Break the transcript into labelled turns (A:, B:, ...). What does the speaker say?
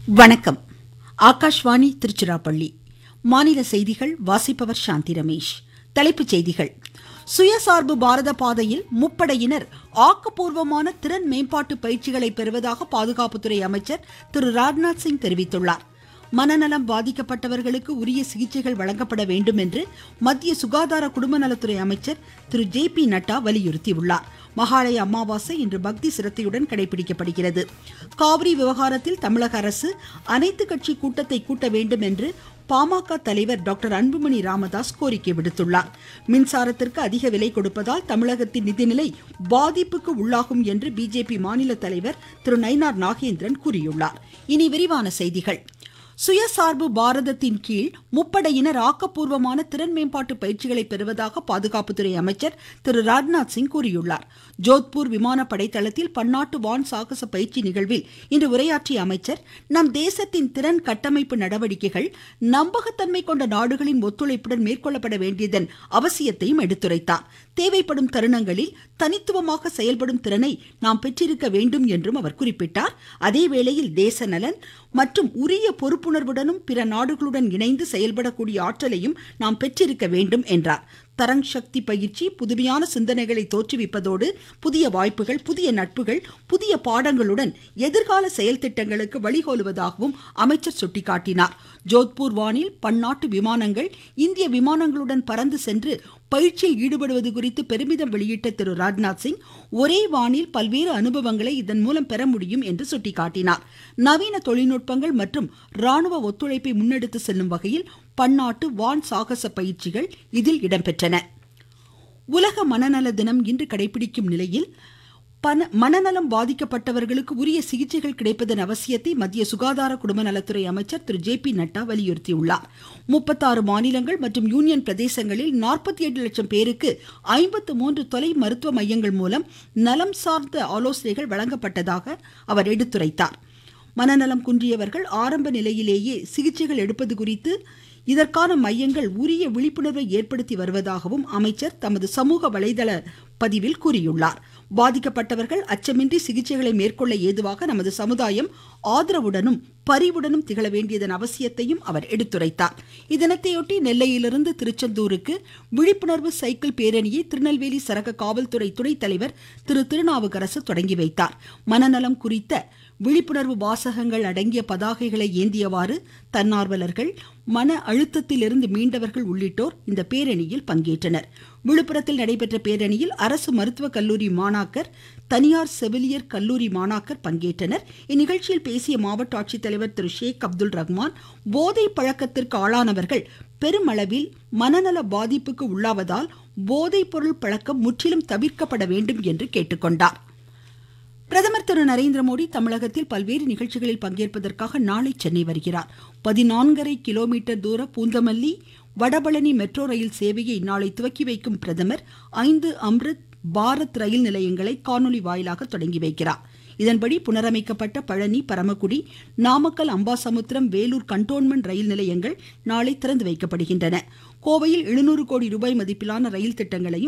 A: வணக்கம் ஆகாஷ்வாணி திருச்சிராப்பள்ளி மாநில செய்திகள் வாசிப்பவர் சாந்தி ரமேஷ் தலைப்புச் செய்திகள் சுயசார்பு பாரத பாதையில் முப்படையினர் ஆக்கப்பூர்வமான திறன் மேம்பாட்டு பயிற்சிகளை பெறுவதாக பாதுகாப்புத்துறை அமைச்சர் திரு ராஜ்நாத் சிங் தெரிவித்துள்ளார் மனநலம் பாதிக்கப்பட்டவர்களுக்கு உரிய சிகிச்சைகள் வழங்கப்பட வேண்டும் என்று மத்திய சுகாதார குடும்பநலத்துறை அமைச்சர் திரு ஜே பி நட்டா வலியுறுத்தியுள்ளார் மகாலய அமாவாசை இன்று பக்தி சிரத்தையுடன் கடைபிடிக்கப்படுகிறது காவிரி விவகாரத்தில் தமிழக அரசு அனைத்து கட்சி கூட்டத்தை கூட்ட வேண்டும் என்று பாமக தலைவர் டாக்டர் அன்புமணி ராமதாஸ் கோரிக்கை விடுத்துள்ளார் மின்சாரத்திற்கு அதிக விலை கொடுப்பதால் தமிழகத்தின் நிதிநிலை பாதிப்புக்கு உள்ளாகும் என்று பிஜேபி மாநில தலைவர் திரு நயினார் நாகேந்திரன் கூறியுள்ளார் இனி விரிவான செய்திகள் சுயசார்பு பாரதத்தின் கீழ் முப்படையினர் ஆக்கப்பூர்வமான திறன் மேம்பாட்டு பயிற்சிகளை பெறுவதாக பாதுகாப்புத்துறை அமைச்சர் திரு ராஜ்நாத் சிங் கூறியுள்ளார் ஜோத்பூர் விமானப்படை தளத்தில் பன்னாட்டு வான் சாகச பயிற்சி நிகழ்வில் இன்று உரையாற்றிய அமைச்சர் நம் தேசத்தின் திறன் கட்டமைப்பு நடவடிக்கைகள் நம்பகத்தன்மை கொண்ட நாடுகளின் ஒத்துழைப்புடன் மேற்கொள்ளப்பட வேண்டியதன் அவசியத்தையும் எடுத்துரைத்தார் தேவைப்படும் தருணங்களில் தனித்துவமாக செயல்படும் திறனை நாம் பெற்றிருக்க வேண்டும் என்றும் அவர் குறிப்பிட்டார் அதேவேளையில் தேச நலன் மற்றும் உரிய பொறுப்புணர்வுடனும் பிற நாடுகளுடன் இணைந்து செயல்படக்கூடிய ஆற்றலையும் நாம் பெற்றிருக்க வேண்டும் என்றார் தரங் சக்தி பயிற்சி புதுமையான சிந்தனைகளை தோற்றுவிப்பதோடு புதிய வாய்ப்புகள் புதிய நட்புகள் புதிய பாடங்களுடன் எதிர்கால செயல் திட்டங்களுக்கு வழிகோலுவதாகவும் அமைச்சர் சுட்டிக்காட்டினார் ஜோத்பூர் வானில் பன்னாட்டு விமானங்கள் இந்திய விமானங்களுடன் பறந்து சென்று பயிற்சியில் ஈடுபடுவது குறித்து பெருமிதம் வெளியிட்ட திரு ராஜ்நாத் சிங் ஒரே வானில் பல்வேறு அனுபவங்களை இதன் மூலம் பெற முடியும் என்று சுட்டிக்காட்டினார் நவீன தொழில்நுட்பங்கள் மற்றும் ராணுவ ஒத்துழைப்பை முன்னெடுத்து செல்லும் வகையில் பன்னாட்டு வான் சாகச பயிற்சிகள் இதில் இடம்பெற்றன உலக மனநல தினம் இன்று கடைபிடிக்கும் நிலையில் பன மனநலம் பாதிக்கப்பட்டவர்களுக்கு உரிய சிகிச்சைகள் கிடைப்பதன் அவசியத்தை மத்திய சுகாதார குடும்ப நலத்துறை அமைச்சர் திரு ஜே பி நட்டா வலியுறுத்தியுள்ளார் முப்பத்தாறு மாநிலங்கள் மற்றும் யூனியன் பிரதேசங்களில் நாற்பத்தி ஏழு லட்சம் பேருக்கு ஐம்பத்து மூன்று தொலை மருத்துவ மையங்கள் மூலம் நலம் சார்ந்த ஆலோசனைகள் வழங்கப்பட்டதாக அவர் எடுத்துரைத்தார் மனநலம் குன்றியவர்கள் ஆரம்ப நிலையிலேயே சிகிச்சைகள் எடுப்பது குறித்து இதற்கான மையங்கள் உரிய விழிப்புணர்வை ஏற்படுத்தி வருவதாகவும் அமைச்சர் தமது சமூக வலைதள பதிவில் கூறியுள்ளார் பாதிக்கப்பட்டவர்கள் அச்சமின்றி சிகிச்சைகளை மேற்கொள்ள ஏதுவாக நமது சமுதாயம் ஆதரவுடனும் பரிவுடனும் திகழ வேண்டியதன் அவசியத்தையும் அவர் எடுத்துரைத்தார் இத்தினத்தையொட்டி நெல்லையிலிருந்து திருச்செந்தூருக்கு விழிப்புணர்வு சைக்கிள் பேரணியை திருநெல்வேலி சரக காவல்துறை துணைத் தலைவர் திரு திருநாவுக்கரசு தொடங்கி வைத்தார் மனநலம் குறித்த விழிப்புணர்வு வாசகங்கள் அடங்கிய பதாகைகளை ஏந்தியவாறு தன்னார்வலர்கள் மன அழுத்தத்திலிருந்து மீண்டவர்கள் உள்ளிட்டோர் இந்த பேரணியில் பங்கேற்றனர் விழுப்புரத்தில் நடைபெற்ற பேரணியில் அரசு மருத்துவக் கல்லூரி மாணாக்கர் தனியார் செவிலியர் கல்லூரி மாணாக்கர் பங்கேற்றனர் இந்நிகழ்ச்சியில் பேசிய மாவட்ட ஆட்சித்தலைவர் திரு ஷேக் அப்துல் ரஹ்மான் போதை பழக்கத்திற்கு ஆளானவர்கள் பெருமளவில் மனநல பாதிப்புக்கு உள்ளாவதால் போதைப் பொருள் பழக்கம் முற்றிலும் தவிர்க்கப்பட வேண்டும் என்று கேட்டுக்கொண்டார் பிரதமர் திரு நரேந்திர மோடி தமிழகத்தில் பல்வேறு நிகழ்ச்சிகளில் பங்கேற்பதற்காக நாளை சென்னை வருகிறார் பதினான்கரை கிலோமீட்டர் தூர பூந்தமல்லி வடபழனி மெட்ரோ ரயில் சேவையை நாளை துவக்கி வைக்கும் பிரதமர் ஐந்து அம்ரித் பாரத் ரயில் நிலையங்களை காணொலி வாயிலாக தொடங்கி வைக்கிறார் இதன்படி புனரமைக்கப்பட்ட பழனி பரமக்குடி நாமக்கல் அம்பாசமுத்திரம் வேலூர் கண்டோன்மெண்ட் ரயில் நிலையங்கள் நாளை திறந்து வைக்கப்படுகின்றன கோவையில் எழுநூறு கோடி ரூபாய் மதிப்பிலான ரயில் திட்டங்களையும்